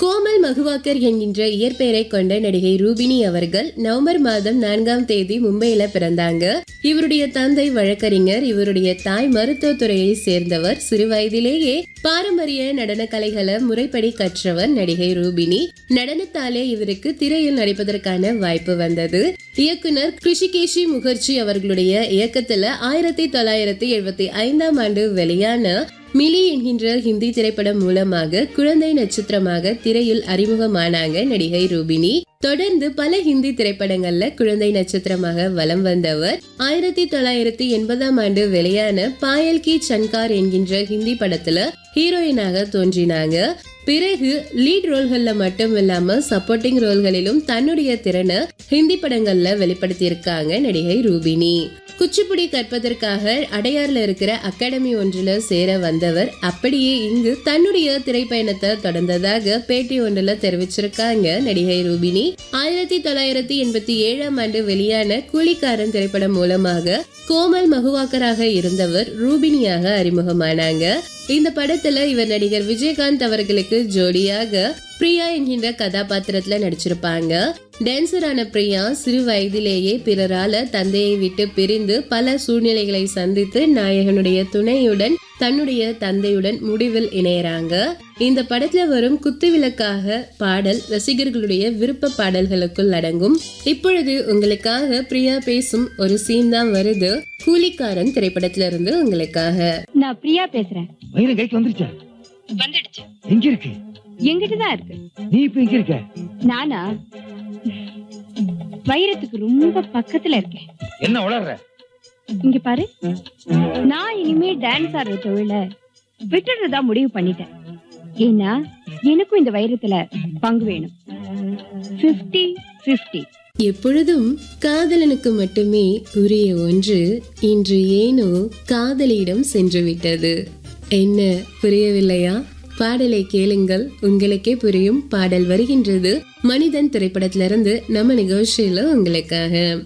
கோமல் மகுவாக்கர் என்கின்ற இயற்பெயரை கொண்ட நடிகை ரூபினி அவர்கள் நவம்பர் மாதம் நான்காம் தேதி மும்பையில பிறந்தாங்க இவருடைய தந்தை வழக்கறிஞர் இவருடைய தாய் மருத்துவத்துறையை சேர்ந்தவர் சிறு வயதிலேயே பாரம்பரிய நடன கலைகளை முறைப்படி கற்றவர் நடிகை ரூபினி நடனத்தாலே இவருக்கு திரையில் நடிப்பதற்கான வாய்ப்பு வந்தது இயக்குனர் கிருஷிகேஷி முகர்ஜி அவர்களுடைய இயக்கத்துல ஆயிரத்தி தொள்ளாயிரத்தி எழுபத்தி ஐந்தாம் ஆண்டு வெளியான மிலி என்கின்ற ஹிந்தி திரைப்படம் மூலமாக குழந்தை நட்சத்திரமாக திரையில் அறிமுகமானாங்க நடிகை ரூபினி தொடர்ந்து பல ஹிந்தி திரைப்படங்கள்ல குழந்தை நட்சத்திரமாக வலம் வந்தவர் ஆயிரத்தி தொள்ளாயிரத்தி எண்பதாம் ஆண்டு வெளியான பாயல் கி சன்கார் என்கின்ற ஹிந்தி படத்துல ஹீரோயினாக தோன்றினாங்க பிறகு லீட் ரோல்கள்ல மட்டும் இல்லாம சப்போர்ட்டிங் ரோல்களிலும் தன்னுடைய திறனை ஹிந்தி படங்கள்ல வெளிப்படுத்தியிருக்காங்க நடிகை ரூபினி குச்சிப்புடி கற்பதற்காக அடையார்ல இருக்கிற அகாடமி ஒன்றுல சேர வந்தவர் அப்படியே இங்கு தன்னுடைய திரைப்பயணத்தை தொடர்ந்ததாக பேட்டி ஒன்றுல தெரிவிச்சிருக்காங்க நடிகை ரூபினி ஆயிரத்தி தொள்ளாயிரத்தி எண்பத்தி ஏழாம் ஆண்டு வெளியான கூலிக்காரன் திரைப்படம் மூலமாக கோமல் மகுவாக்கராக இருந்தவர் ரூபினியாக அறிமுகமானாங்க இந்த படத்துல இவர் நடிகர் விஜயகாந்த் அவர்களுக்கு ஜோடியாக பிரியா என்கின்ற கதாபாத்திரத்துல நடிச்சிருப்பாங்க டான்சரான பிரியா சிறு வயதிலேயே பிறரால தந்தையை விட்டு பிரிந்து பல சூழ்நிலைகளை சந்தித்து நாயகனுடைய துணையுடன் தன்னுடைய தந்தையுடன் முடிவில் இணையறாங்க இந்த படத்துல வரும் குத்துவிளக்காக பாடல் ரசிகர்களுடைய விருப்ப பாடல்களுக்குள் அடங்கும் இப்பொழுது உங்களுக்காக பிரியா பேசும் ஒரு சீன் தான் வருது கூலிக்காரன் திரைப்படத்துல இருந்து உங்களுக்காக நான் பிரியா பேசுறேன் வயிறு கைக்கு வந்துருச்சா வந்துடுச்சு எங்க இருக்கு எங்கிட்ட தான் இருக்கு நீ இப்ப எங்க இருக்க நானா வைரத்துக்கு ரொம்ப பக்கத்துல இருக்கேன் என்ன உளர்ற இங்க பாரு நான் இனிமே டான்ஸ் ஆடுற தொழில விட்டுறதா முடிவு பண்ணிட்டேன் ஏன்னா எனக்கும் இந்த வைரத்துல பங்கு வேணும் 50 50 எப்பொழுதும் காதலனுக்கு மட்டுமே உரிய ஒன்று இன்று ஏனோ காதலியிடம் சென்று விட்டது என்ன புரியவில்லையா பாடலை கேளுங்கள் உங்களுக்கே புரியும் பாடல் வருகின்றது மனிதன் திரைப்படத்திலிருந்து நம்ம நிகழ்ச்சியில உங்களுக்காக